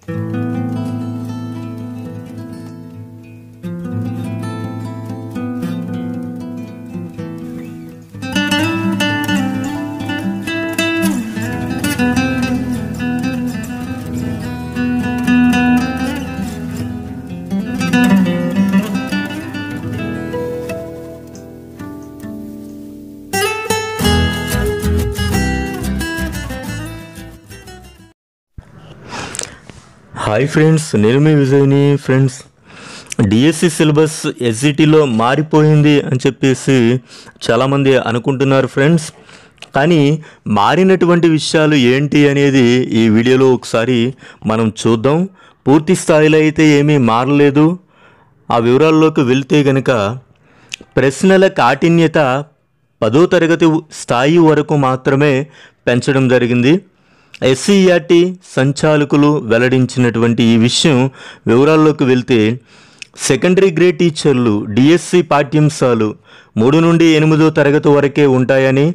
hi friends నేను మీ విజయ్ని ఫ్రెండ్స్ డిఎస్సి సిలబస్ ఎస్జిటిలో మారిపోయింది అని చెప్పేసి చాలామంది అనుకుంటున్నారు ఫ్రెండ్స్ కానీ మారినటువంటి విషయాలు ఏంటి అనేది ఈ వీడియోలో ఒకసారి మనం చూద్దాం పూర్తి స్థాయిలో అయితే ఏమీ మారలేదు ఆ వివరాల్లోకి వెళ్తే గనక ప్రశ్నల కాఠిన్యత పదో తరగతి స్థాయి వరకు మాత్రమే పెంచడం జరిగింది ఎస్సీఆర్టీ సంచాలకులు వెల్లడించినటువంటి ఈ విషయం వివరాల్లోకి వెళ్తే సెకండరీ గ్రేడ్ టీచర్లు డిఎస్సి పాఠ్యాంశాలు మూడు నుండి ఎనిమిదో తరగతి వరకే ఉంటాయని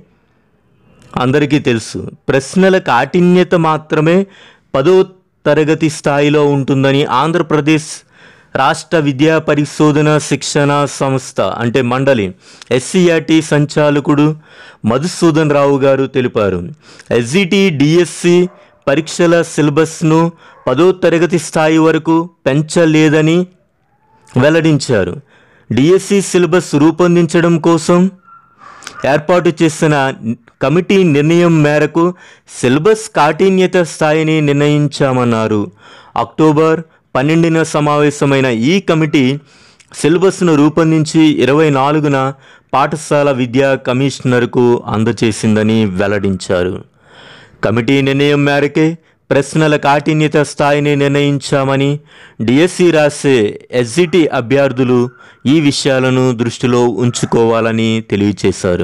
అందరికీ తెలుసు ప్రశ్నల కాఠిన్యత మాత్రమే పదో తరగతి స్థాయిలో ఉంటుందని ఆంధ్రప్రదేశ్ రాష్ట్ర విద్యా పరిశోధన శిక్షణ సంస్థ అంటే మండలి ఎస్సీఆర్టీ సంచాలకుడు మధుసూదన్ రావు గారు తెలిపారు ఎస్జిటి డిఎస్సి పరీక్షల సిలబస్ను పదో తరగతి స్థాయి వరకు పెంచలేదని వెల్లడించారు డిఎస్సి సిలబస్ రూపొందించడం కోసం ఏర్పాటు చేసిన కమిటీ నిర్ణయం మేరకు సిలబస్ కాఠిన్యత స్థాయిని నిర్ణయించామన్నారు అక్టోబర్ పన్నెండున సమావేశమైన ఈ కమిటీ సిలబస్ను రూపొందించి ఇరవై నాలుగున పాఠశాల విద్యా కమిషనర్కు అందజేసిందని వెల్లడించారు కమిటీ నిర్ణయం మేరకే ప్రశ్నల కాఠిన్యత స్థాయిని నిర్ణయించామని డిఎస్సి రాసే ఎస్జిటి అభ్యర్థులు ఈ విషయాలను దృష్టిలో ఉంచుకోవాలని తెలియచేశారు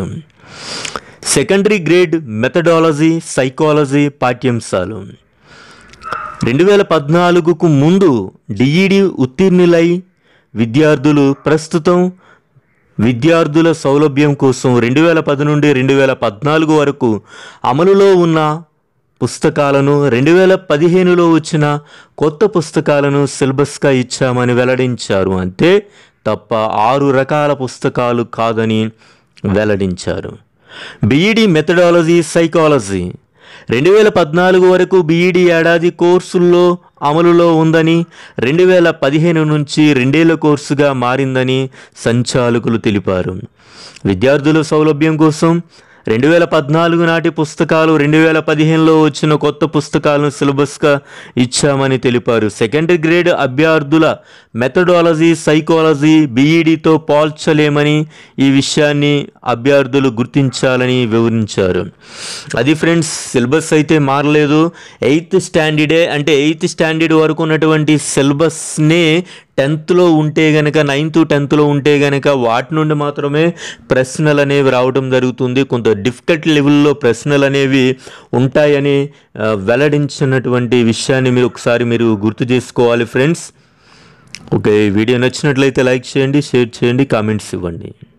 సెకండరీ గ్రేడ్ మెథడాలజీ సైకాలజీ పాఠ్యాంశాలు రెండు వేల పద్నాలుగుకు ముందు డిఈడి ఉత్తీర్ణులై విద్యార్థులు ప్రస్తుతం విద్యార్థుల సౌలభ్యం కోసం రెండు వేల పది నుండి రెండు వేల పద్నాలుగు వరకు అమలులో ఉన్న పుస్తకాలను రెండు వేల పదిహేనులో వచ్చిన కొత్త పుస్తకాలను సిలబస్గా ఇచ్చామని వెల్లడించారు అంతే తప్ప ఆరు రకాల పుస్తకాలు కాదని వెల్లడించారు బీఈడి మెథడాలజీ సైకాలజీ రెండు వేల పద్నాలుగు వరకు బీఈడి ఏడాది కోర్సుల్లో అమలులో ఉందని రెండు వేల పదిహేను నుంచి రెండేళ్ల కోర్సుగా మారిందని సంచాలకులు తెలిపారు విద్యార్థుల సౌలభ్యం కోసం రెండు వేల పద్నాలుగు నాటి పుస్తకాలు రెండు వేల పదిహేనులో వచ్చిన కొత్త పుస్తకాలను సిలబస్గా ఇచ్చామని తెలిపారు సెకండరీ గ్రేడ్ అభ్యర్థుల మెథడాలజీ సైకాలజీ బీఈడితో పోల్చలేమని ఈ విషయాన్ని అభ్యర్థులు గుర్తించాలని వివరించారు అది ఫ్రెండ్స్ సిలబస్ అయితే మారలేదు ఎయిత్ స్టాండర్డే అంటే ఎయిత్ స్టాండర్డ్ వరకు ఉన్నటువంటి సిలబస్నే టెన్త్లో ఉంటే గనక నైన్త్ టెన్త్లో ఉంటే గనక వాటి నుండి మాత్రమే ప్రశ్నలు అనేవి రావడం జరుగుతుంది కొంత డిఫికల్ట్ లెవెల్లో ప్రశ్నలు అనేవి ఉంటాయని ఆ, వెల్లడించినటువంటి విషయాన్ని మీరు ఒకసారి మీరు గుర్తు చేసుకోవాలి ఫ్రెండ్స్ ఓకే ఈ వీడియో నచ్చినట్లయితే లైక్ చేయండి షేర్ చేయండి కామెంట్స్ ఇవ్వండి